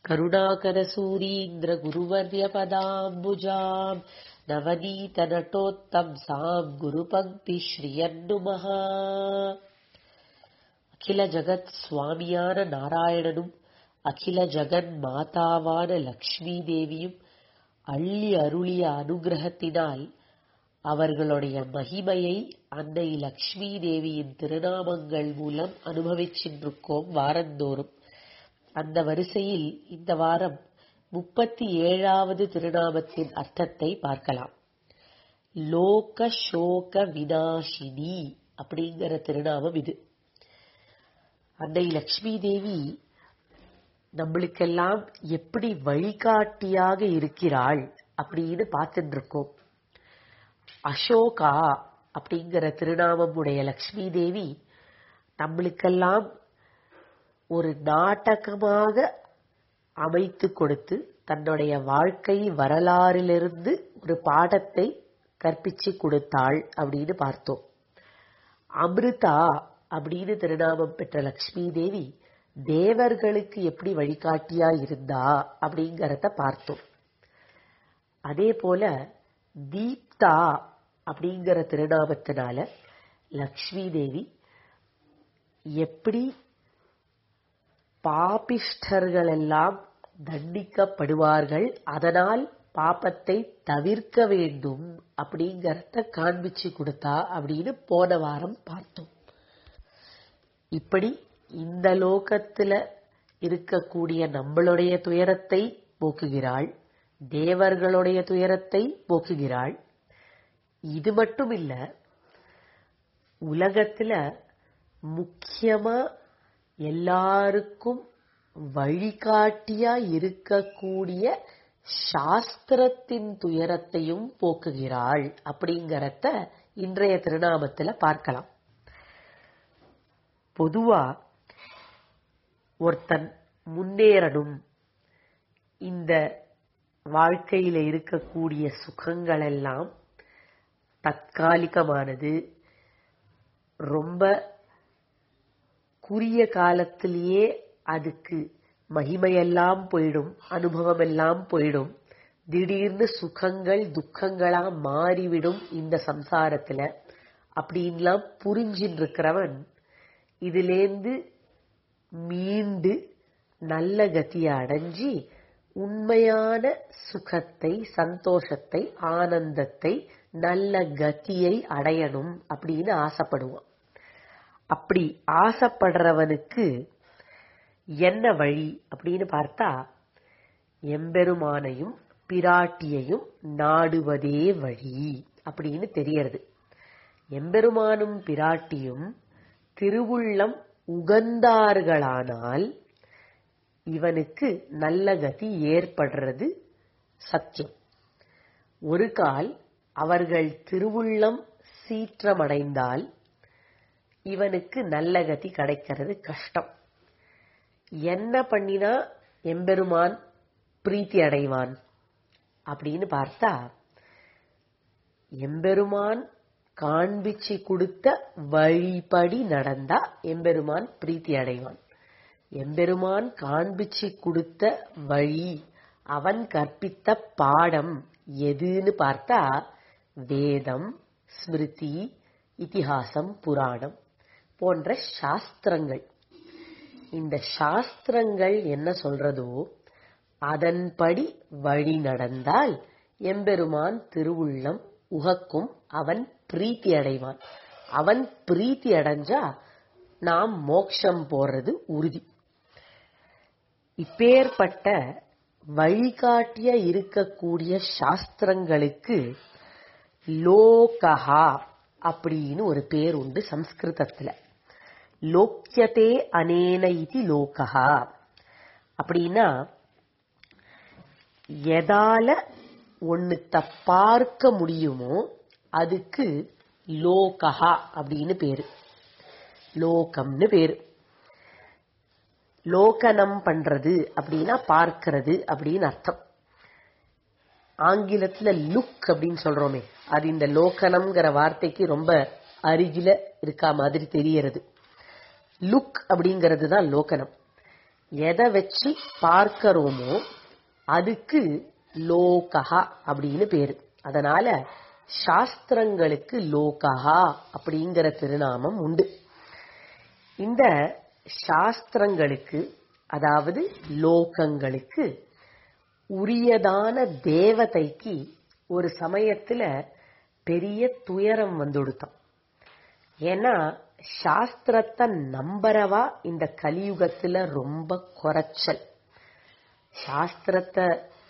करुणाकरसूरीन्द्रगुरुवर्यपदाम्बुजाम् नवनीतनटोत्तंसाम् குருபங்கிஸ்ரீயன்னுமஹ அகில ஜகத் சுவாமியான நாராயணனும் அகில ஜகன் மாதாவான லக்ஷ்மி தேவியும் அள்ளி அருளிய அனுகிரகத்தினால் அவர்களுடைய மகிமையை அன்னை லக்ஷ்மி தேவியின் திருநாமங்கள் மூலம் அனுபவிச்சின்றிருக்கோம் வாரந்தோறும் அந்த வரிசையில் இந்த வாரம் முப்பத்தி ஏழாவது திருநாமத்தின் அர்த்தத்தை பார்க்கலாம் லோக சோக வினாஷினி அப்படிங்கிற திருநாமம் இது அன்னை லக்ஷ்மி தேவி நம்மளுக்கெல்லாம் எப்படி வழிகாட்டியாக இருக்கிறாள் அப்படின்னு பார்த்துட்டு இருக்கோம் அசோகா அப்படிங்கிற திருநாமம் உடைய லக்ஷ்மி தேவி நம்மளுக்கெல்லாம் ஒரு நாடகமாக அமைத்து கொடுத்து தன்னுடைய வாழ்க்கை வரலாறிலிருந்து ஒரு பாடத்தை கற்பிச்சு கொடுத்தாள் அப்படின்னு பார்த்தோம் அமிர்தா அப்படின்னு திருநாமம் பெற்ற லக்ஷ்மி தேவி தேவர்களுக்கு எப்படி வழிகாட்டியா இருந்தா அப்படிங்கறத பார்த்தோம் அதே போல தீப்தா அப்படிங்கிற திருநாமத்தினால லக்ஷ்மி தேவி எப்படி பாபிஷ்டர்கள் எல்லாம் தண்டிக்கப்படுவார்கள் அதனால் பாப்பத்தை தவிர்க்க வேண்டும் அப்படிங்கறத காண்பிச்சு கொடுத்தா அப்படின்னு போன வாரம் பார்த்தோம் இப்படி இந்த லோகத்துல இருக்கக்கூடிய நம்மளுடைய துயரத்தை போக்குகிறாள் தேவர்களுடைய துயரத்தை போக்குகிறாள் இது மட்டும் இல்ல உலகத்துல முக்கியமா எல்லாருக்கும் வழிகாட்டியா இருக்கக்கூடிய சாஸ்திரத்தின் துயரத்தையும் போக்குகிறாள் அப்படிங்கறத இன்றைய திருநாமத்துல பார்க்கலாம் பொதுவா ஒருத்தன் முன்னேறணும் இந்த வாழ்க்கையில இருக்கக்கூடிய சுகங்கள் எல்லாம் தற்காலிகமானது ரொம்ப குறுகிய காலத்திலேயே அதுக்கு மகிமையெல்லாம் போயிடும் அனுபவம் எல்லாம் போயிடும் திடீர்னு சுகங்கள் துக்கங்களா மாறிவிடும் இந்த சம்சாரத்துல அப்படின்லாம் புரிஞ்சின்னு இருக்கிறவன் இதிலேந்து மீண்டு நல்ல கதிய அடைஞ்சி உண்மையான சுகத்தை சந்தோஷத்தை ஆனந்தத்தை நல்ல கதியை அடையணும் அப்படின்னு ஆசைப்படுவான் அப்படி ஆசைப்படுறவனுக்கு என்ன வழி அப்படின்னு பார்த்தா எம்பெருமானையும் பிராட்டியையும் நாடுவதே வழி அப்படின்னு தெரியறது எம்பெருமானும் பிராட்டியும் திருவுள்ளம் உகந்தார்களானால் இவனுக்கு நல்ல கதி ஏற்படுறது சத்தியம் ஒரு கால் அவர்கள் திருவுள்ளம் சீற்றமடைந்தால் இவனுக்கு நல்ல கதி கிடைக்கிறது கஷ்டம் என்ன பண்ணினா எம்பெருமான் பிரீத்தி அடைவான் அப்படின்னு பார்த்தா எம்பெருமான் காண்பிச்சு கொடுத்த வழிபடி நடந்தா எம்பெருமான் பிரீத்தி அடைவான் எம்பெருமான் காண்பிச்சு கொடுத்த வழி அவன் கற்பித்த பாடம் எதுன்னு பார்த்தா வேதம் ஸ்மிருதி இதிகாசம் புராணம் போன்ற சாஸ்திரங்கள் இந்த சாஸ்திரங்கள் என்ன சொல்றதோ அதன்படி வழி நடந்தால் எம்பெருமான் திருவுள்ளம் உகக்கும் அவன் பிரீத்தி அடைவான் அவன் பிரீத்தி அடைஞ்சா நாம் மோக்ஷம் போறது உறுதி இப்பேற்பட்ட வழிகாட்டிய இருக்கக்கூடிய சாஸ்திரங்களுக்கு லோகஹா அப்படின்னு ஒரு பேர் உண்டு சம்ஸ்கிருதத்துல லோக்கியதே அனேன இது லோகஹா அப்படின்னா எதால ஒண்ணுத்த பார்க்க முடியுமோ அதுக்கு லோகஹா அப்படின்னு பேரு லோகம்னு பேரு லோகனம் பண்றது அப்படின்னா பார்க்கிறது அப்படின்னு அர்த்தம் ஆங்கிலத்துல லுக் அப்படின்னு சொல்றோமே அது இந்த லோகனம்ங்கிற வார்த்தைக்கு ரொம்ப அருகில இருக்கா மாதிரி தெரியறது லுக் அப்படிங்கிறது தான் லோகனம் எதை வச்சு பார்க்கிறோமோ அதுக்கு லோகஹா அப்படின்னு பேரு அதனால சாஸ்திரங்களுக்கு லோகஹா அப்படிங்கிற திருநாமம் உண்டு இந்த சாஸ்திரங்களுக்கு அதாவது லோகங்களுக்கு உரியதான தேவதைக்கு ஒரு சமயத்துல பெரிய துயரம் வந்துடுத்தான் ஏன்னா சாஸ்திரத்தை நம்புறவா இந்த கலியுகத்துல ரொம்ப குறைச்சல் சாஸ்திரத்தை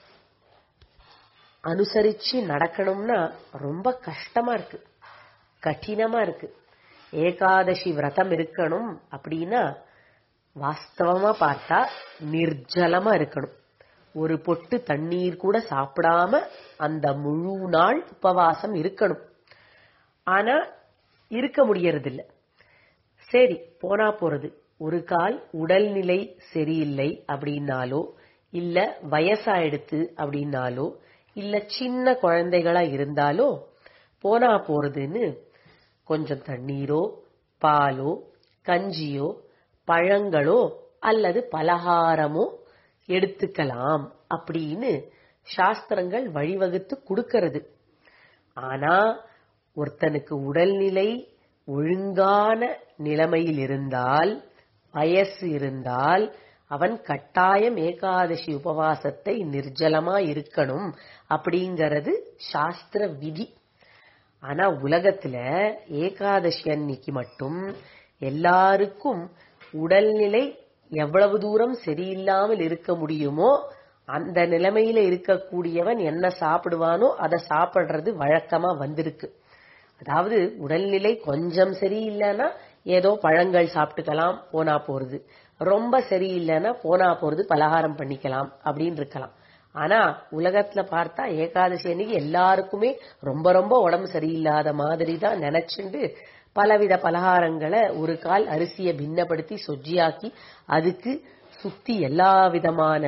அனுசரிச்சு நடக்கணும்னா ரொம்ப கஷ்டமா இருக்கு கடினமா இருக்கு ஏகாதசி விரதம் இருக்கணும் அப்படின்னா வாஸ்தவமா பார்த்தா நிர்ஜலமா இருக்கணும் ஒரு பொட்டு தண்ணீர் கூட சாப்பிடாம அந்த முழு நாள் உபவாசம் இருக்கணும் ஆனா இருக்க முடியறதில்ல சரி போனா போறது ஒரு கால் உடல்நிலை சரியில்லை அப்படின்னாலோ இல்ல வயசாயிடுத்து அப்படின்னாலோ இல்ல சின்ன குழந்தைகளா இருந்தாலோ போனா போறதுன்னு கொஞ்சம் தண்ணீரோ பாலோ கஞ்சியோ பழங்களோ அல்லது பலகாரமோ எடுத்துக்கலாம் அப்படின்னு சாஸ்திரங்கள் வழிவகுத்து கொடுக்கிறது ஆனா ஒருத்தனுக்கு உடல்நிலை ஒழுங்கான நிலைமையில் இருந்தால் வயசு இருந்தால் அவன் கட்டாயம் ஏகாதசி உபவாசத்தை நிர்ஜலமா இருக்கணும் அப்படிங்கறது சாஸ்திர விதி ஆனா உலகத்துல ஏகாதசி அன்னைக்கு மட்டும் எல்லாருக்கும் உடல்நிலை எவ்வளவு தூரம் சரியில்லாமல் இருக்க முடியுமோ அந்த நிலைமையில இருக்கக்கூடியவன் என்ன சாப்பிடுவானோ அதை சாப்பிடுறது வழக்கமா வந்திருக்கு அதாவது உடல்நிலை கொஞ்சம் சரியில்லைன்னா ஏதோ பழங்கள் சாப்பிட்டுக்கலாம் போனா போறது ரொம்ப சரியில்லைன்னா போனா போறது பலகாரம் பண்ணிக்கலாம் அப்படின்னு இருக்கலாம் ஆனா உலகத்துல பார்த்தா ஏகாதசி அன்னைக்கு எல்லாருக்குமே ரொம்ப ரொம்ப உடம்பு சரியில்லாத மாதிரி தான் நினைச்சுண்டு பலவித பலகாரங்களை ஒரு கால் அரிசியை பின்னப்படுத்தி சொஜ்ஜியாக்கி அதுக்கு சுத்தி எல்லா விதமான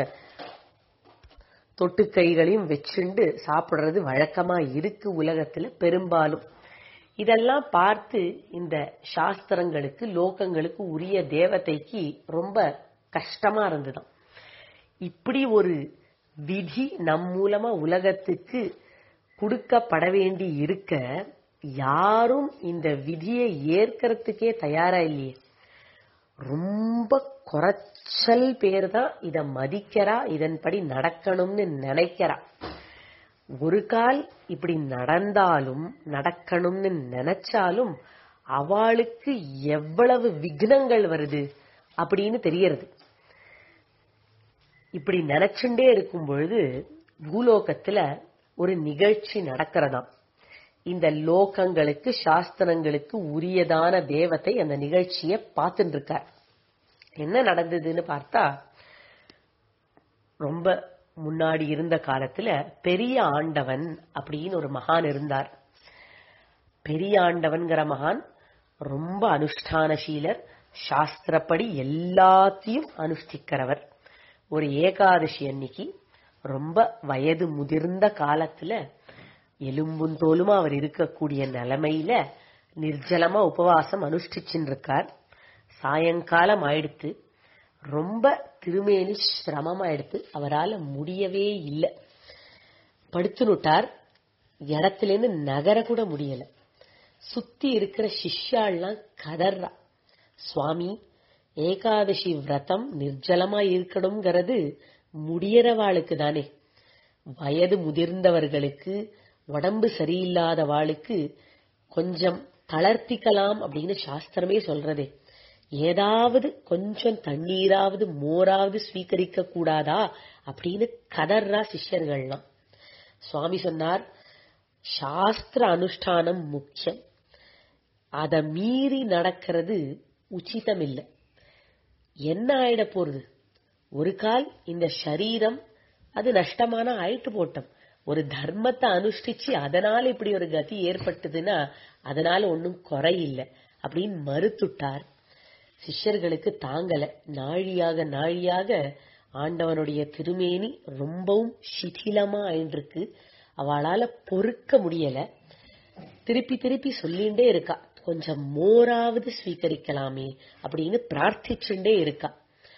தொட்டுக்கைகளையும் வச்சுண்டு சாப்பிடுறது வழக்கமா இருக்கு உலகத்துல பெரும்பாலும் இதெல்லாம் பார்த்து இந்த சாஸ்திரங்களுக்கு லோகங்களுக்கு உரிய தேவதைக்கு ரொம்ப கஷ்டமா இருந்துதான் இப்படி ஒரு விதி நம் மூலமா உலகத்துக்கு கொடுக்கப்பட வேண்டி இருக்க யாரும் இந்த விதியை ஏற்கறதுக்கே தயாரா இல்லையே ரொம்ப குறைச்சல் பேர் தான் இத மதிக்கிறா இதன்படி நடக்கணும்னு நினைக்கிறா ஒரு கால் இப்படி நடந்தாலும் நடக்கணும்னு நினைச்சாலும் அவளுக்கு எவ்வளவு விக்னங்கள் வருது அப்படின்னு தெரியறது இப்படி நினைச்சுட்டே இருக்கும் பொழுது பூலோகத்துல ஒரு நிகழ்ச்சி நடக்கிறதாம் இந்த லோகங்களுக்கு சாஸ்திரங்களுக்கு உரியதான தேவத்தை அந்த நிகழ்ச்சியை பார்த்துட்டு இருக்கார் என்ன நடந்ததுன்னு பார்த்தா ரொம்ப முன்னாடி இருந்த காலத்துல பெரிய ஆண்டவன் அப்படின்னு ஒரு மகான் இருந்தார் பெரிய ஆண்டவன்கிற மகான் ரொம்ப அனுஷ்டானசீலர் சாஸ்திரப்படி எல்லாத்தையும் அனுஷ்டிக்கிறவர் ஒரு ஏகாதசி அன்னைக்கு ரொம்ப வயது முதிர்ந்த காலத்துல எலும்பும் தோலுமா அவர் இருக்கக்கூடிய நிலைமையில நிர்ஜலமா உபவாசம் அனுஷ்டிச்சுன்னு இருக்கார் சாயங்காலம் ஆயிடுத்து ரொம்ப திருமேனி சிரமமாயிடுத்து அவரால் முடியவே இல்லை படுத்துனுட்டார் இடத்துலேருந்து நகர கூட முடியல சுத்தி இருக்கிற சிஷ்யாள்லாம் கதர்றா சுவாமி ஏகாதசி விரதம் நிர்ஜலமா இருக்கணுங்கிறது முடியறவாளுக்கு தானே வயது முதிர்ந்தவர்களுக்கு உடம்பு சரியில்லாதவாளுக்கு கொஞ்சம் தளர்த்திக்கலாம் அப்படின்னு சாஸ்திரமே சொல்றதே ஏதாவது கொஞ்சம் தண்ணீராவது மோராவது ஸ்வீகரிக்க கூடாதா அப்படின்னு கதர்றா சிஷ்யர்கள்லாம் சுவாமி சொன்னார் சாஸ்திர அனுஷ்டானம் முக்கியம் அத மீறி நடக்கிறது உச்சிதம் இல்லை என்ன ஆயிட போறது ஒரு கால் இந்த சரீரம் அது நஷ்டமான ஆயிட்டு போட்டோம் ஒரு தர்மத்தை அனுஷ்டிச்சு அதனால இப்படி ஒரு கதி ஏற்பட்டதுன்னா அதனால ஒன்னும் குறை இல்லை அப்படின்னு மறுத்துட்டார் சிஷ்யர்களுக்கு தாங்கல நாழியாக நாழியாக ஆண்டவனுடைய திருமேனி ரொம்பவும் சிதிலமா ஆயின்றிருக்கு அவளால பொறுக்க முடியல திருப்பி திருப்பி சொல்லிண்டே இருக்கா கொஞ்சம் மோராவது ஸ்வீகரிக்கலாமே அப்படின்னு பிரார்த்திச்சுட்டே இருக்கா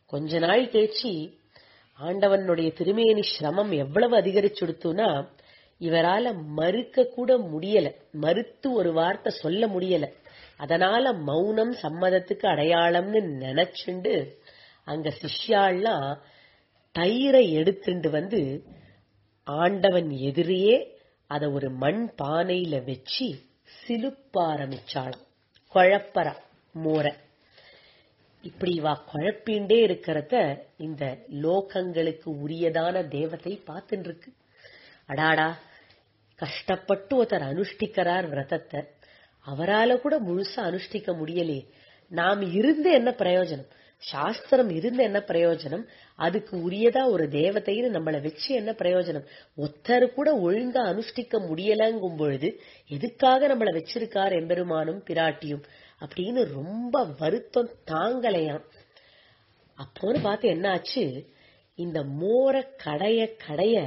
கொஞ்ச நாள் கழிச்சு ஆண்டவனுடைய திருமேனி சிரமம் எவ்வளவு அதிகரிச்சுடுத்துனா இவரால மறுக்க கூட முடியல மறுத்து ஒரு வார்த்தை சொல்ல முடியல அதனால மௌனம் சம்மதத்துக்கு அடையாளம்னு நினைச்சுண்டு அங்க சிஷ்யாள்லாம் தயிரை எடுத்துண்டு வந்து ஆண்டவன் எதிரியே அத ஒரு மண் பானையில வச்சு சிலுப்ப ஆரம்பிச்சாளாம் குழப்பறா மோர இப்படி வா குழப்பிண்டே இருக்கிறத இந்த லோகங்களுக்கு உரியதான தேவதை பார்த்துட்டு இருக்கு அடாடா கஷ்டப்பட்டு ஒருத்தர் அனுஷ்டிக்கிறார் விரதத்தை அவரால கூட முழுசா அனுஷ்டிக்க முடியலையே நாம் இருந்து என்ன பிரயோஜனம் சாஸ்திரம் இருந்து என்ன பிரயோஜனம் அதுக்கு உரியதா ஒரு தேவதைன்னு நம்மளை வச்சு என்ன பிரயோஜனம் ஒத்தர் கூட ஒழுங்கா அனுஷ்டிக்க முடியலங்கும் பொழுது எதுக்காக நம்மளை வச்சிருக்கார் எம்பெருமானும் பிராட்டியும் அப்படின்னு ரொம்ப வருத்தம் தாங்கலையாம் அப்போன்னு பார்த்து என்னாச்சு இந்த மோர கடைய கடைய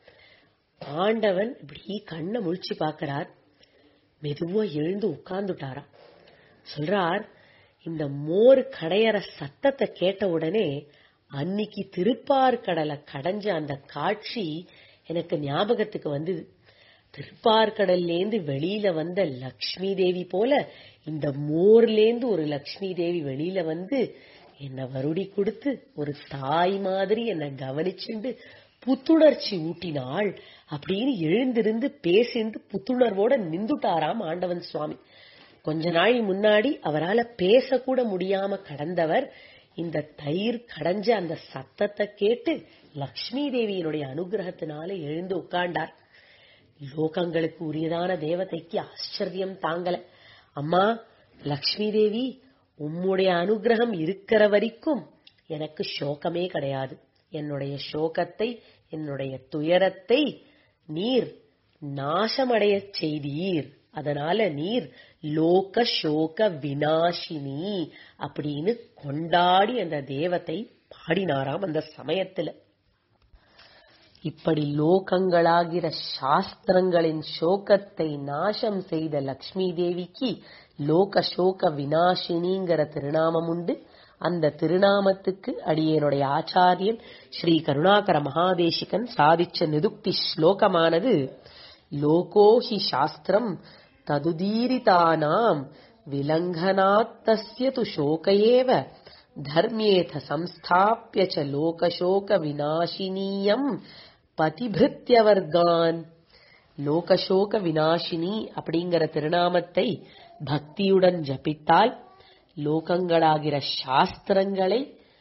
ஆண்டவன் இப்படி கண்ணை முழிச்சு பார்க்கறார் மெதுவா எழுந்து உட்கார்ந்துட்டாராம் சொல்றார் இந்த மோர் கடையற சத்தத்தை கேட்ட உடனே அன்னைக்கு திருப்பார்கடலை கடைஞ்ச அந்த காட்சி எனக்கு ஞாபகத்துக்கு வந்தது திருப்பார்கடல்லேந்து வெளியில வந்த லக்ஷ்மி தேவி போல இந்த மோர்லேந்து ஒரு லக்ஷ்மி தேவி வெளியில வந்து என்ன வருடி கொடுத்து ஒரு தாய் மாதிரி என்ன கவனிச்சுண்டு புத்துணர்ச்சி ஊட்டினாள் அப்படின்னு எழுந்திருந்து பேசிந்து புத்துணர்வோட நின்றுட்டாராம் ஆண்டவன் சுவாமி கொஞ்ச நாள் முன்னாடி அவரால பேசக்கூட முடியாம கடந்தவர் இந்த தயிர் கடைஞ்ச அந்த சத்தத்தை கேட்டு லக்ஷ்மி தேவியினுடைய அனுகிரகத்தினால எழுந்து உட்கார்ந்தார் லோகங்களுக்கு உரியதான தேவதைக்கு ஆச்சரியம் தாங்கல அம்மா லக்ஷ்மி தேவி உம்முடைய அனுகிரகம் இருக்கிற வரைக்கும் எனக்கு சோகமே கிடையாது என்னுடைய சோகத்தை என்னுடைய துயரத்தை நீர் நாசமடைய செய்தீர் அதனால நீர் லோக சோக வினாசினி அப்படின்னு கொண்டாடி அந்த தேவத்தை பாடினாராம் அந்த சமயத்துல இப்படி லோகங்களாகிற சாஸ்திரங்களின் சோகத்தை நாசம் செய்த லக்ஷ்மி தேவிக்கு லோக சோக வினாசினிங்கிற திருநாமம் உண்டு அந்த திருநாமத்துக்கு அடியேனுடைய ஆச்சாரியன் ஸ்ரீ கருணாகர மகாதேசிகன் சாதிச்ச நிதுக்தி ஸ்லோகமானது லோகோ ஹி சாஸ்திரம் ததுதீரிதானாம் விலங்கனாத்தஸ்ய து சோக ஏவ தர்மியேத சம்ஸ்தாபிய ச லோகசோக விநாசினீயம் பதிபிருத்தியவர்கான் லோகசோக விநாசினி அப்படிங்கிற திருநாமத்தை பக்தியுடன் ஜபித்தால் லோகங்களாகிற சாஸ்திரங்களை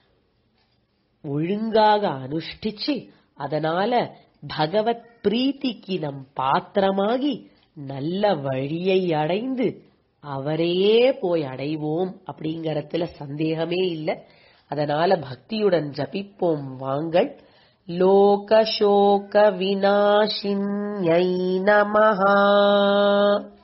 ஒழுங்காக அனுஷ்டிச்சு அதனால பகவத் பிரீத்திக்கு நம் பாத்திரமாகி நல்ல வழியை அடைந்து அவரையே போய் அடைவோம் அப்படிங்கறதுல சந்தேகமே இல்லை அதனால பக்தியுடன் ஜபிப்போம் வாங்கள் லோகசோக விநாசின்யை நமஹா